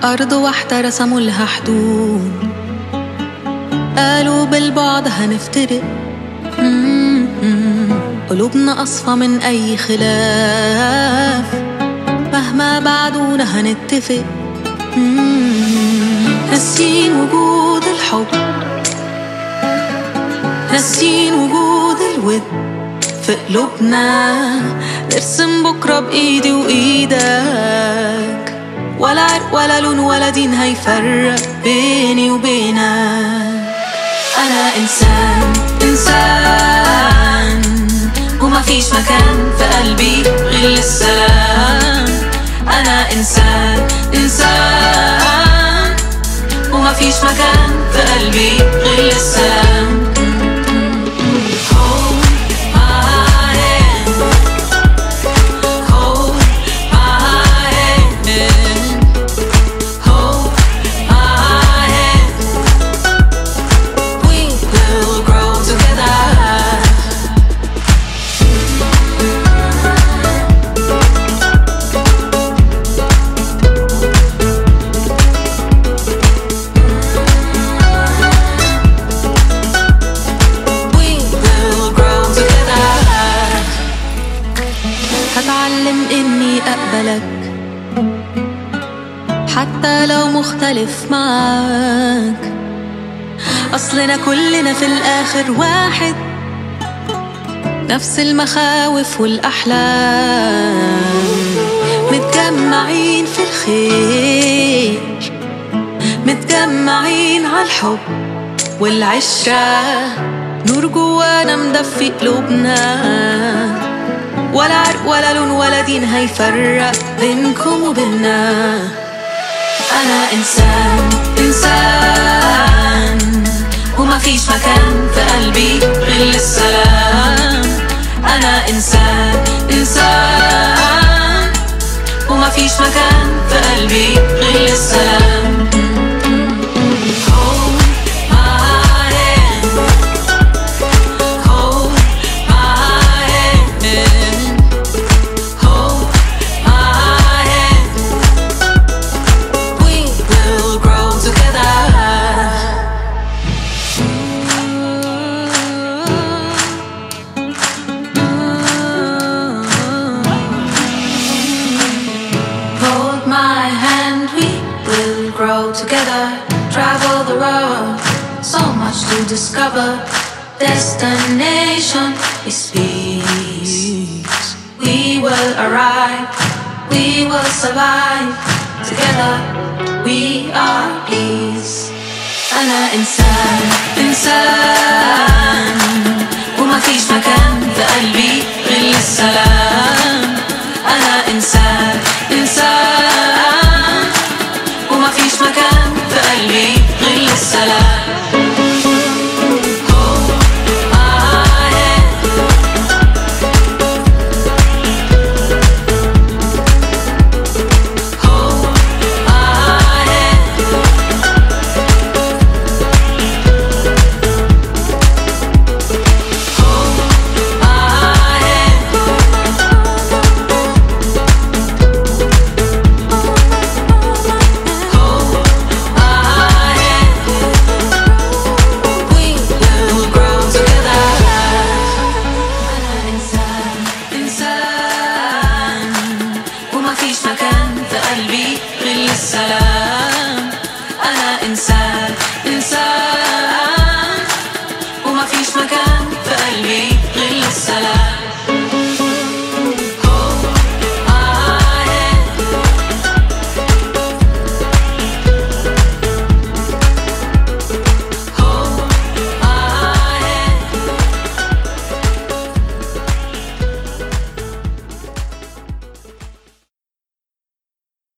أرض واحدة رسموا لها حدود قالوا بالبعد هنفترق مم. قلوبنا أصفى من أي خلاف مهما بعدونا هنتفق مم. ناسين وجود الحب ناسين وجود الود في قلوبنا نرسم بكرة بإيدي وإيدك ولا عرق ولا لون ولا دين هيفرق بيني وبينك أنا إنسان إنسان وما فيش مكان في قلبي غير السلام أنا إنسان إنسان وما فيش مكان في قلبي غير السلام Hold my hand. Hold my hand. Hold my hand. We will grow together. We will grow together. هتعلم إني أقبلك حتى لو مختلف معاك أصلنا كلنا في الآخر واحد نفس المخاوف والأحلام متجمعين في الخير متجمعين على الحب والعشرة نور جوانا مدفي قلوبنا ولا عرق ولا لون ولا دين هيفرق بينكم وبيننا أنا إنسان إنسان وما فيش مكان في قلبي غير السلام أنا إنسان إنسان وما فيش مكان في قلبي غير السلام Hold my hand. Hold my hand. Hold my hand. We will grow together. Hold my hand, we will grow together. Travel the world, so much to discover. Destination is peace. We will arrive, we will survive. Together, we are peace. أنا إنسان إنسان